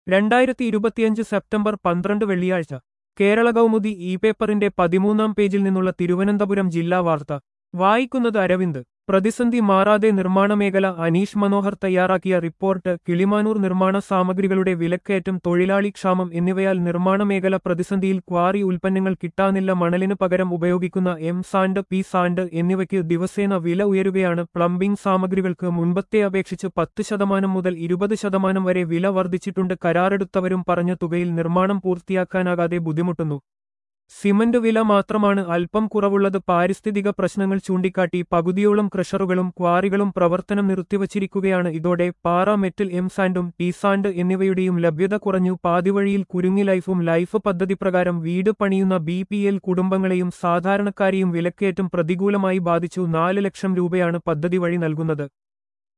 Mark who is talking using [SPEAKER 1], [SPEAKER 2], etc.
[SPEAKER 1] രണ്ടായിരത്തി ഇരുപത്തിയഞ്ച് സെപ്റ്റംബർ പന്ത്രണ്ട് വെള്ളിയാഴ്ച കേരള കൗമുദി ഇ പേപ്പറിന്റെ പതിമൂന്നാം പേജിൽ നിന്നുള്ള തിരുവനന്തപുരം ജില്ലാ വാർത്ത വായിക്കുന്നത് അരവിന്ദ് പ്രതിസന്ധി മാറാതെ നിർമ്മാണ മേഖല അനീഷ് മനോഹർ തയ്യാറാക്കിയ റിപ്പോർട്ട് കിളിമാനൂർ നിർമ്മാണ സാമഗ്രികളുടെ വിലക്കയറ്റം തൊഴിലാളി ക്ഷാമം എന്നിവയാൽ നിർമ്മാണ മേഖല പ്രതിസന്ധിയിൽ ക്വാറി ഉൽപ്പന്നങ്ങൾ കിട്ടാനില്ല മണലിന് പകരം ഉപയോഗിക്കുന്ന എം സാൻഡ് പി സാൻഡ് എന്നിവയ്ക്ക് ദിവസേന വില ഉയരുകയാണ് പ്ലംബിംഗ് സാമഗ്രികൾക്ക് മുൻപത്തെ അപേക്ഷിച്ച് പത്ത് ശതമാനം മുതൽ ഇരുപത് ശതമാനം വരെ വില വർദ്ധിച്ചിട്ടുണ്ട് കരാറെടുത്തവരും പറഞ്ഞ തുകയിൽ നിർമ്മാണം പൂർത്തിയാക്കാനാകാതെ ബുദ്ധിമുട്ടുന്നു സിമന്റ് വില മാത്രമാണ് അല്പം കുറവുള്ളത് പാരിസ്ഥിതിക പ്രശ്നങ്ങൾ ചൂണ്ടിക്കാട്ടി പകുതിയോളം ക്രഷറുകളും ക്വാറികളും പ്രവർത്തനം നിർത്തിവച്ചിരിക്കുകയാണ് ഇതോടെ പാറ മെറ്റൽ എം സാൻഡും ടി സാൻഡ് എന്നിവയുടെയും ലഭ്യത കുറഞ്ഞു പാതിവഴിയിൽ കുരുങ്ങി ലൈഫും ലൈഫ് പദ്ധതി പ്രകാരം വീട് പണിയുന്ന ബി പി എൽ കുടുംബങ്ങളെയും സാധാരണക്കാരെയും വിലക്കയറ്റം പ്രതികൂലമായി ബാധിച്ചു നാല് ലക്ഷം രൂപയാണ് പദ്ധതി വഴി നൽകുന്നത്